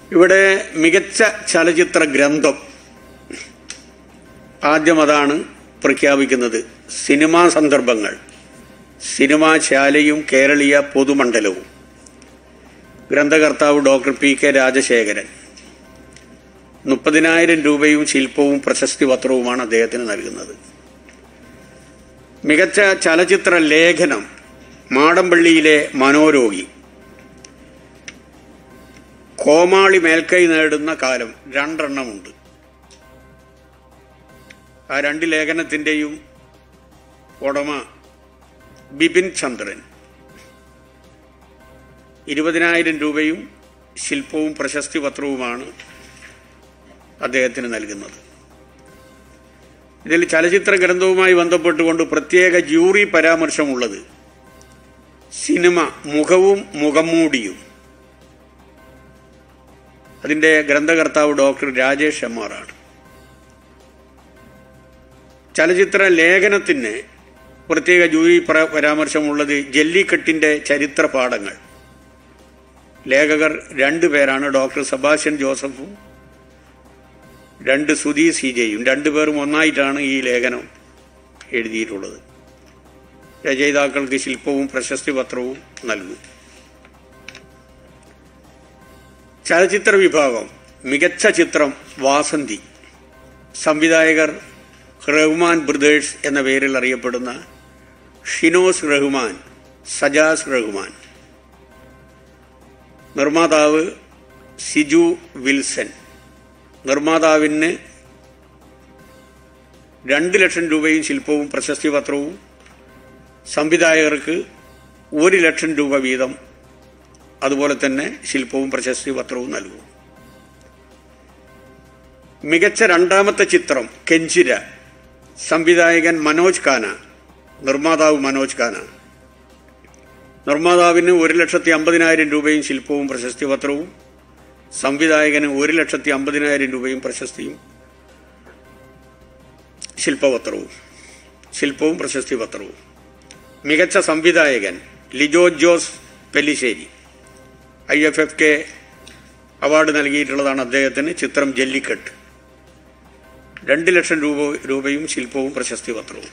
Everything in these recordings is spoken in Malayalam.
ഇവിടെ മികച്ച ചലച്ചിത്ര ഗ്രന്ഥം ആദ്യം അതാണ് പ്രഖ്യാപിക്കുന്നത് സിനിമാ സന്ദർഭങ്ങൾ സിനിമാശാലയും കേരളീയ പൊതുമണ്ഡലവും ഗ്രന്ഥകർത്താവ് ഡോക്ടർ പി കെ രാജശേഖരൻ മുപ്പതിനായിരം രൂപയും ശില്പവും പ്രശസ്തി പത്രവുമാണ് അദ്ദേഹത്തിന് നൽകുന്നത് മികച്ച ചലച്ചിത്ര ലേഖനം മാടമ്പള്ളിയിലെ മനോരോഗി കോമാളി മേൽക്കൈ നേടുന്ന കാലം രണ്ടെണ്ണമുണ്ട് ആ രണ്ട് ലേഖനത്തിൻ്റെയും ഉടമ ബിപിൻ ചന്ദ്രൻ ഇരുപതിനായിരം രൂപയും ശില്പവും പ്രശസ്തി പത്രവുമാണ് അദ്ദേഹത്തിന് നൽകുന്നത് ഇതിൽ ചലച്ചിത്ര ഗ്രന്ഥവുമായി ബന്ധപ്പെട്ടുകൊണ്ട് പ്രത്യേക ജൂറി പരാമർശമുള്ളത് സിനിമ മുഖവും മുഖംമൂടിയും അതിൻ്റെ ഗ്രന്ഥകർത്താവ് ഡോക്ടർ രാജേഷ് എമ്മാറാണ് ചലച്ചിത്ര ലേഖനത്തിന് പ്രത്യേക ജൂറി പര- പരാമർശമുള്ളത് ജല്ലിക്കെട്ടിൻ്റെ ചരിത്ര പാഠങ്ങൾ ലേഖകർ രണ്ടു പേരാണ് ഡോക്ടർ സെബാസ്റ്റ്യൻ ജോസഫും രണ്ട് സുധി സി ജെയും രണ്ടുപേരും ഒന്നായിട്ടാണ് ഈ ലേഖനം എഴുതിയിട്ടുള്ളത് രചയിതാക്കൾക്ക് ശില്പവും പ്രശസ്തി പത്രവും നൽകും ചലച്ചിത്ര വിഭാഗം മികച്ച ചിത്രം വാസന്തി സംവിധായകർ റഹ്മാൻ ബ്രദേഴ്സ് എന്ന പേരിൽ അറിയപ്പെടുന്ന ഷിനോസ് റഹ്മാൻ സജാസ് റഹ്മാൻ നിർമ്മാതാവ് സിജു വിൽസൺ നിർമ്മാതാവിന് രണ്ട് ലക്ഷം രൂപയും ശില്പവും പ്രശസ്തി പത്രവും സംവിധായകർക്ക് ഒരു ലക്ഷം രൂപ വീതം അതുപോലെ തന്നെ ശില്പവും പ്രശസ്തി പത്രവും നൽകും മികച്ച രണ്ടാമത്തെ ചിത്രം കെഞ്ചിര സംവിധായകൻ മനോജ് ഖാന നിർമ്മാതാവ് മനോജ് ഖാന നിർമ്മാതാവിന് ഒരു ലക്ഷത്തി അമ്പതിനായിരം രൂപയും ശില്പവും പ്രശസ്തി പത്രവും സംവിധായകന് ഒരു ലക്ഷത്തി അമ്പതിനായിരം രൂപയും പ്രശസ്തിയും ശില്പപത്രവും ശില്പവും പ്രശസ്തി പത്രവും മികച്ച സംവിധായകൻ Lijo Jose Pellissery I F F K award നൽകിയിട്ടുള്ളതാണ് അദ്ദേഹത്തിന് ചിത്രം ജല്ലിക്കെട്ട് രണ്ട് ലക്ഷം രൂപ രൂപയും ശില്പവും പ്രശസ്തി പത്രവും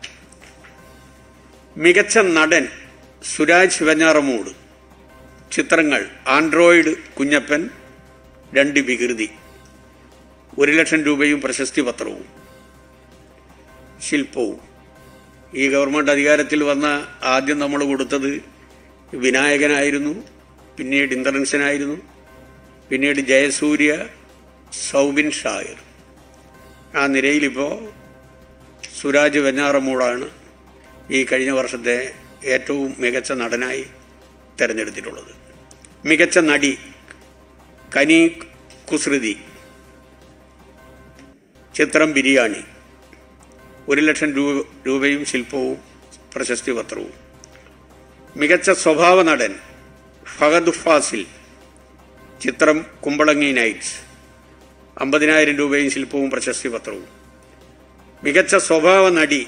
മികച്ച നടൻ സുരാജ് വെഞ്ഞാറമൂട് ചിത്രങ്ങൾ ആൻഡ്രോയിഡ് കുഞ്ഞപ്പൻ രണ്ട് വികൃതി ഒരു ലക്ഷം രൂപയും പ്രശസ്തി പത്രവും ശില്പവും ഈ ഗവൺമെൻറ് അധികാരത്തിൽ വന്ന ആദ്യം നമ്മൾ കൊടുത്തത് വിനായകനായിരുന്നു പിന്നീട് ഇന്ദ്രൻസനായിരുന്നു പിന്നീട് ജയസൂര്യ സൗബിൻ ഷായർ ആ നിരയിലിപ്പോൾ സുരാജ് വെഞ്ഞാറമൂടാണ് ഈ കഴിഞ്ഞ വർഷത്തെ ഏറ്റവും മികച്ച നടനായി തിരഞ്ഞെടുത്തിട്ടുള്ളത് മികച്ച നടി കനി കുസൃതി ചിത്രം ബിരിയാണി ഒരു ലക്ഷം രൂപ രൂപയും ശില്പവും പ്രശസ്തി പത്രവും മികച്ച സ്വഭാവ നടൻ ഫഹദ് ഫാസിൽ ചിത്രം കുമ്പളങ്ങി നൈറ്റ്സ് അമ്പതിനായിരം രൂപയും ശില്പവും പ്രശസ്തി പത്രവും മികച്ച സ്വഭാവ നടി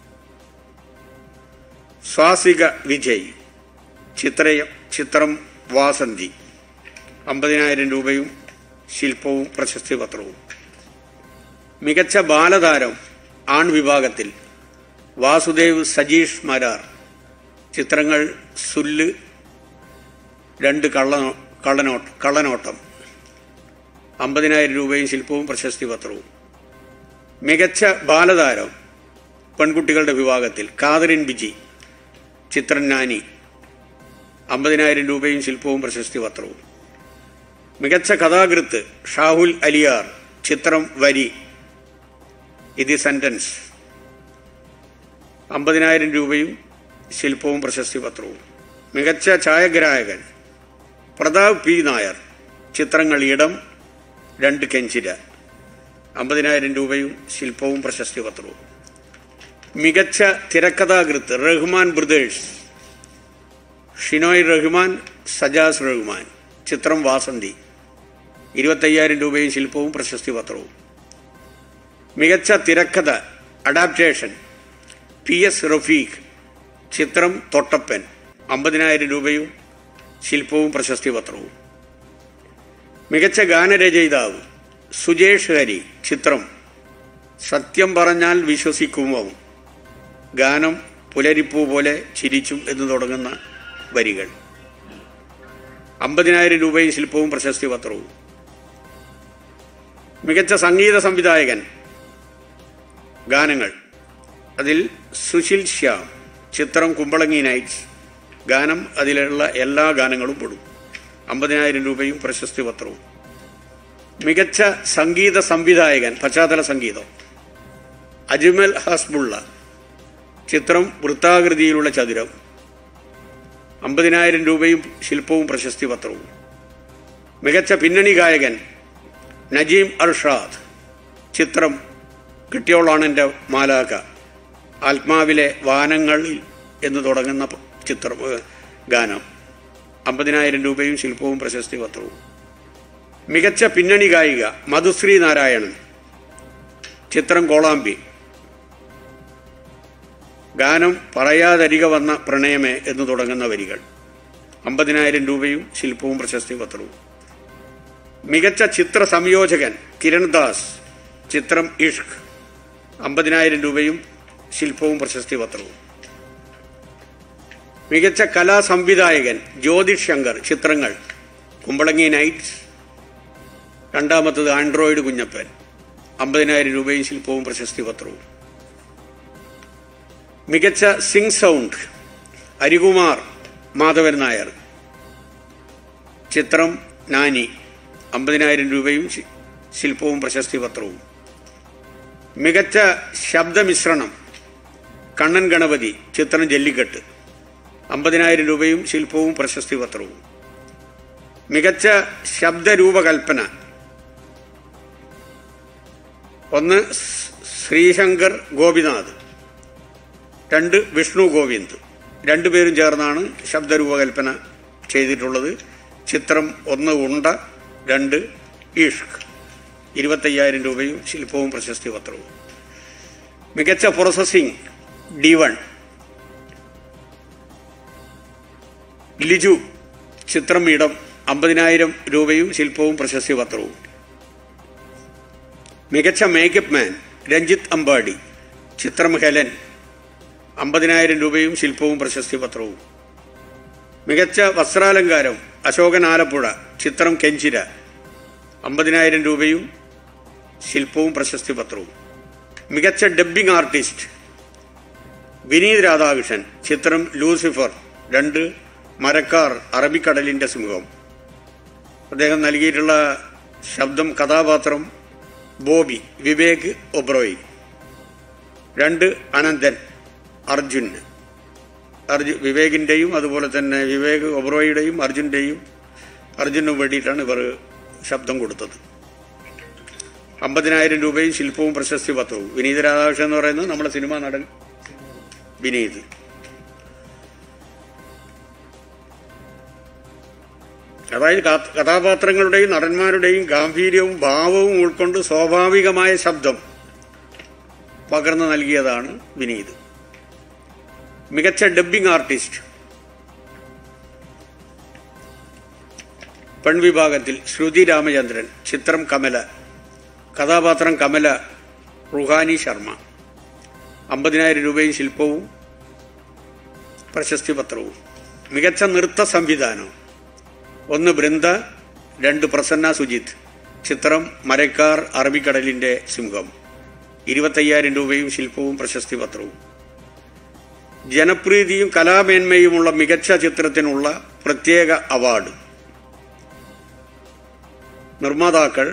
സ്വാസിക വിജയ് ചിത്ര ചിത്രം വാസന്തി അമ്പതിനായിരം രൂപയും ശില്പവും പ്രശസ്തി പത്രവും മികച്ച ബാലതാരം ആൺ വിഭാഗത്തിൽ വാസുദേവ് സജീഷ് മരാർ ചിത്രങ്ങൾ സുല്ല് രണ്ട് കള്ളനോ കള്ളനോട്ട് കള്ളനോട്ടം അമ്പതിനായിരം രൂപയും ശില്പവും പ്രശസ്തി പത്രവും മികച്ച ബാലതാരം പെൺകുട്ടികളുടെ വിഭാഗത്തിൽ കാതറിൻ ബിജി ചിത്രൻ നാനി അമ്പതിനായിരം രൂപയും ശില്പവും പ്രശസ്തി പത്രവും മികച്ച കഥാകൃത്ത് ഷാഹുൽ അലിയാർ ചിത്രം വരി ഇത് സെന്റൻസ് അമ്പതിനായിരം രൂപയും ശില്പവും പ്രശസ്തി പത്രവും മികച്ച ഛായാഗ്രാഹകൻ പ്രതാപ് പി നായർ ചിത്രങ്ങൾ ഇടം രണ്ട് കെഞ്ചിര അമ്പതിനായിരം രൂപയും ശില്പവും പ്രശസ്തി പത്രവും മികച്ച തിരക്കഥാകൃത്ത് റഹ്മാൻ ബ്രദേഴ്സ് ഷിനോയ് റഹ്മാൻ സജാസ് റഹ്മാൻ ചിത്രം വാസന്തി ഇരുപത്തയ്യായിരം രൂപയും ശില്പവും പ്രശസ്തി പത്രവും മികച്ച തിരക്കഥ അഡാപ്റ്റേഷൻ പി എസ് റഫീഖ് ചിത്രം തൊട്ടപ്പൻ അമ്പതിനായിരം രൂപയും ശില്പവും പ്രശസ്തി പത്രവും മികച്ച ഗാനരചയിതാവ് സുജേഷ് ഹരി ചിത്രം സത്യം പറഞ്ഞാൽ വിശ്വസിക്കുമോ ഗാനം പുലരിപ്പൂ പോലെ ചിരിച്ചും എന്ന് തുടങ്ങുന്ന വരികൾ അമ്പതിനായിരം രൂപയും ശില്പവും പ്രശസ്തി പത്രവും മികച്ച സംഗീത സംവിധായകൻ ഗാനങ്ങൾ അതിൽ സുശീൽ ശ്യാം ചിത്രം കുമ്പളങ്ങി നൈറ്റ്സ് ഗാനം അതിലുള്ള എല്ലാ ഗാനങ്ങളും പെടും അമ്പതിനായിരം രൂപയും പ്രശസ്തി പത്രവും മികച്ച സംഗീത സംവിധായകൻ പശ്ചാത്തല സംഗീതം അജ്മൽ ഹസ്ബുള്ള ചിത്രം വൃത്താകൃതിയിലുള്ള ചതുരം അമ്പതിനായിരം രൂപയും ശില്പവും പ്രശസ്തി പത്രവും മികച്ച പിന്നണി ഗായകൻ നജീം അർഷാദ് ചിത്രം കിട്ടിയോളാണെൻ്റെ മാലാക ആത്മാവിലെ വാനങ്ങളിൽ എന്ന് തുടങ്ങുന്ന ചിത്രം ഏഹ്, ഗാനം അമ്പതിനായിരം രൂപയും ശില്പവും പ്രശസ്തി പത്രവും മികച്ച പിന്നണി ഗായിക മധുശ്രീ നാരായണൻ ചിത്രം കോളാമ്പി ഗാനം പറയാതരിക വന്ന പ്രണയമേ എന്ന് തുടങ്ങുന്ന വരികൾ അമ്പതിനായിരം രൂപയും ശില്പവും പ്രശസ്തി പത്രവും മികച്ച ചിത്ര സംയോജകൻ കിരൺ ദാസ് ചിത്രം ഇഷ്ക് അമ്പതിനായിരം രൂപയും ശില്പവും പ്രശസ്തി പത്രവും മികച്ച കലാ സംവിധായകൻ ജ്യോതിഷ് ശങ്കർ ചിത്രങ്ങൾ കുമ്പളങ്ങി നൈറ്റ്സ് രണ്ടാമത്തത് ആൻഡ്രോയിഡ് കുഞ്ഞപ്പൻ അമ്പതിനായിരം രൂപയും ശില്പവും പ്രശസ്തി പത്രവും മികച്ച സിംഗ് സൗണ്ട് അരികുമാർ മാധവൻ നായർ ചിത്രം നാനി അമ്പതിനായിരം രൂപയും ശി- ശില്പവും പ്രശസ്തി പത്രവും മികച്ച ശബ്ദമിശ്രണം കണ്ണൻ ഗണപതി ചിത്രം ജല്ലിക്കെട്ട് അമ്പതിനായിരം രൂപയും ശില്പവും പ്രശസ്തി പത്രവും മികച്ച ശബ്ദരൂപകൽപ്പന ഒന്ന് സ്- ശ്രീശങ്കർ ഗോപിനാഥ് രണ്ട് വിഷ്ണു ഗോവിന്ദ് രണ്ടുപേരും ചേർന്നാണ് ശബ്ദരൂപകൽപ്പന ചെയ്തിട്ടുള്ളത് ചിത്രം ഒന്ന് ഉണ്ട രണ്ട് ഈഷ്ക് ഇരുപത്തയ്യായിരം രൂപയും ശില്പവും പ്രശസ്തി പത്രവും മികച്ച പ്രോസസ്സിംഗ് ഡി വൺ ലിജു ചിത്രം ഇടം അമ്പതിനായിരം രൂപയും ശില്പവും പ്രശസ്തി പത്രവും മികച്ച മേക്കപ്പ് മാൻ രഞ്ജിത്ത് അമ്പാടി ചിത്രം ഹെലൻ അമ്പതിനായിരം രൂപയും ശില്പവും പ്രശസ്തി പത്രവും മികച്ച വസ്ത്രാലങ്കാരം അശോകൻ ആലപ്പുഴ ചിത്രം കെഞ്ചിര അമ്പതിനായിരം രൂപയും ശില്പവും പ്രശസ്തി പത്രവും മികച്ച ഡബ്ബിംഗ് ആർട്ടിസ്റ്റ് വിനീത് രാധാകൃഷ്ണൻ ചിത്രം ലൂസിഫർ രണ്ട് മരക്കാർ അറബിക്കടലിൻ്റെ സിംഹം അദ്ദേഹം നൽകിയിട്ടുള്ള ശബ്ദം കഥാപാത്രം ബോബി വിവേക് ഒബ്രോയി രണ്ട് അനന്തൻ അർജുൻ അർജു വിവേകിൻ്റെയും അതുപോലെ തന്നെ വിവേക് ഒബ്രോയിയുടെയും അർജുൻ്റെയും അർജുനും വേണ്ടിയിട്ടാണ് ഇവർ ശബ്ദം കൊടുത്തത് അമ്പതിനായിരം രൂപയും ശില്പവും പ്രശസ്തി പത്രവും വിനീത് രാധാകൃഷ്ണൻ എന്ന് പറയുന്നത് നമ്മുടെ സിനിമാ നടൻ വിനീത് അതായത് കാ- കഥാപാത്രങ്ങളുടെയും നടന്മാരുടെയും ഗാംഭീര്യവും ഭാവവും ഉൾക്കൊണ്ട് സ്വാഭാവികമായ ശബ്ദം പകർന്നു നൽകിയതാണ് വിനീത് മികച്ച ഡബ്ബിംഗ് ആർട്ടിസ്റ്റ് പെൺവിഭാഗത്തിൽ ശ്രുതി രാമചന്ദ്രൻ ചിത്രം കമല കഥാപാത്രം കമല റുഹാനി ശർമ്മ അമ്പതിനായിരം രൂപയും ശില്പവും പ്രശസ്തി പത്രവും മികച്ച നൃത്ത സംവിധാനം ഒന്ന് ബൃന്ദ രണ്ട് പ്രസന്ന സുജിത്ത് ചിത്രം മരക്കാർ അറബിക്കടലിൻ്റെ സിംഹം ഇരുപത്തയ്യായിരം രൂപയും ശില്പവും പ്രശസ്തി പത്രവും ജനപ്രീതിയും കലാമേന്മയുമുള്ള മികച്ച ചിത്രത്തിനുള്ള പ്രത്യേക അവാർഡ് നിർമ്മാതാക്കൾ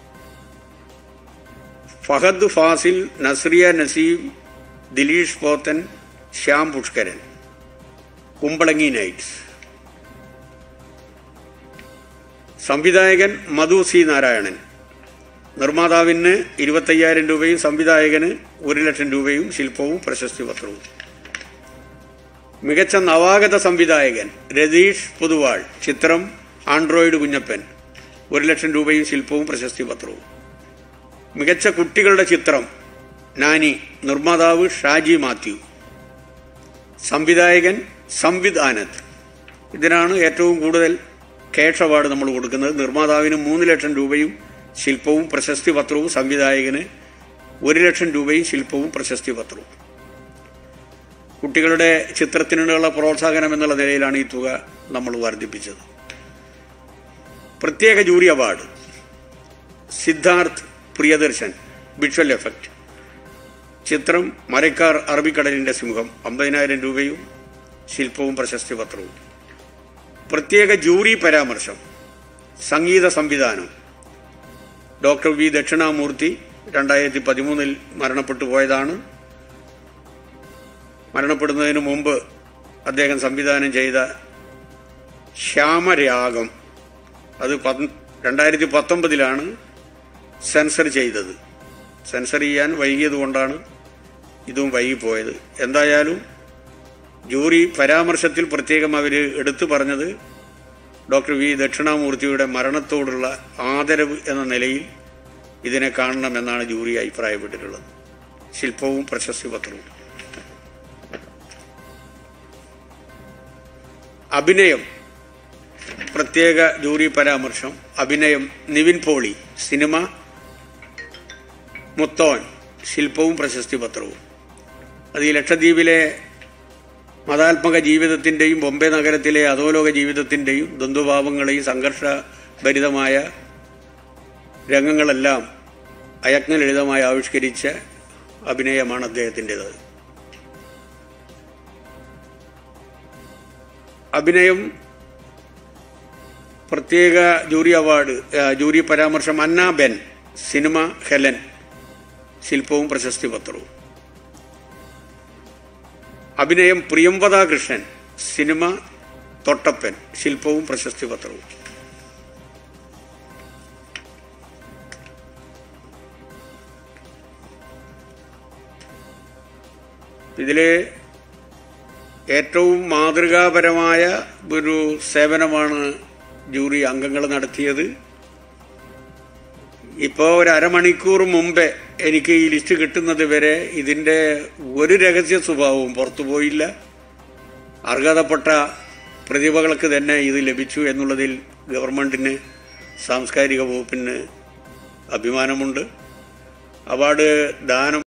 ഫഹദ് ഫാസിൽ നസ്രിയ നസീം ദിലീഷ് പോത്തൻ ശ്യാം പുഷ്കരൻ കുമ്പളങ്ങി നൈറ്റ്സ് സംവിധായകൻ മധു സി നാരായണൻ നിർമ്മാതാവിന് ഇരുപത്തയ്യായിരം രൂപയും സംവിധായകന് ഒരു ലക്ഷം രൂപയും ശില്പവും പ്രശസ്തി പത്രവും മികച്ച നവാഗത സംവിധായകൻ രതീഷ് പുതുവാൾ ചിത്രം ആൻഡ്രോയിഡ് കുഞ്ഞപ്പൻ ഒരു ലക്ഷം രൂപയും ശില്പവും പ്രശസ്തി പത്രവും മികച്ച കുട്ടികളുടെ ചിത്രം നാനി നിർമ്മാതാവ് ഷാജി മാത്യു സംവിധായകൻ സംവിധാനത്ത് ഇതിനാണ് ഏറ്റവും കൂടുതൽ ക്യാഷ് അവാർഡ് നമ്മൾ കൊടുക്കുന്നത് നിർമ്മാതാവിന് മൂന്ന് ലക്ഷം രൂപയും ശില്പവും പ്രശസ്തി പത്രവും സംവിധായകന് ഒരു ലക്ഷം രൂപയും ശില്പവും പ്രശസ്തി പത്രവും കുട്ടികളുടെ ചിത്രത്തിനുള്ള പ്രോത്സാഹനം എന്നുള്ള നിലയിലാണ് ഈ തുക നമ്മൾ വർദ്ധിപ്പിച്ചത് പ്രത്യേക jury award Siddharth Priyadarshan visual effect ചിത്രം മരക്കാർ അറബിക്കടലിന്റെ സിംഹം അമ്പതിനായിരം രൂപയും ശില്പവും പ്രശസ്തി പത്രവും പ്രത്യേക ജൂറി പരാമർശം സംഗീത സംവിധാനം ഡോക്ടർ വി ദക്ഷിണാമൂർത്തി രണ്ടായിരത്തി പതിമൂന്നിൽ മരണപ്പെട്ടു പോയതാണ് മരണപ്പെടുന്നതിന് മുമ്പ് അദ്ദേഹം സംവിധാനം ചെയ്ത ശ്യാമരാഗം അത് രണ്ടായിരത്തി പത്തൊമ്പതിലാണ് സെൻസർ ചെയ്തത് സെൻസർ ചെയ്യാൻ വൈകിയത് കൊണ്ടാണ് ഇതും വൈകിപ്പോയത് എന്തായാലും ജൂറി പരാമർശത്തിൽ പ്രത്യേകം അവർ എടുത്തു പറഞ്ഞത് ഡോക്ടർ വി ദക്ഷിണാമൂർത്തിയുടെ മരണത്തോടുള്ള ആദരവ് എന്ന നിലയിൽ ഇതിനെ കാണണമെന്നാണ് ജൂറി അഭിപ്രായപ്പെട്ടിട്ടുള്ളത് ശില്പവും പ്രശസ്തി പത്രവും അഭിനയം പ്രത്യേക ജൂറി പരാമർശം അഭിനയം നിവിൻ പോളി സിനിമ മുത്തോൻ ശില്പവും പ്രശസ്തി പത്രവും അത് ഈ ലക്ഷദ്വീപിലെ മതാത്മക ജീവിതത്തിൻ്റെയും ബോംബെ നഗരത്തിലെ അധോലോക ജീവിതത്തിൻ്റെയും ദ്വന്ദ്ഭാവങ്ങളെയും സംഘർഷഭരിതമായ രംഗങ്ങളെല്ലാം അയജ്ഞലളിതമായി ആവിഷ്കരിച്ച അഭിനയമാണ് അദ്ദേഹത്തിൻ്റെത് അഭിനയം പ്രത്യേക ജൂറി അവാർഡ് ജൂറി പരാമർശം അന്ന ബെൻ സിനിമ ഹെലൻ ശില്പവും പ്രശസ്തി പത്രവും അഭിനയം പ്രിയംവദ കൃഷ്ണൻ സിനിമ തൊട്ടപ്പൻ ശില്പവും പ്രശസ്തി പത്രവും ഇതിലെ ഏറ്റവും മാതൃകാപരമായ ഒരു സേവനമാണ് ജൂറി അംഗങ്ങൾ നടത്തിയത് ഇപ്പോൾ ഒരു അരമണിക്കൂർ മുമ്പേ എനിക്ക് ഈ ലിസ്റ്റ് കിട്ടുന്നത് വരെ ഇതിൻ്റെ ഒരു രഹസ്യ സ്വഭാവവും പുറത്തു പോയില്ല അർഹതപ്പെട്ട പ്രതിഭകൾക്ക് തന്നെ ഇത് ലഭിച്ചു എന്നുള്ളതിൽ ഗവൺമെൻറ്റിന് സാംസ്കാരിക വകുപ്പിന് അഭിമാനമുണ്ട് അവാർഡ് ദാനം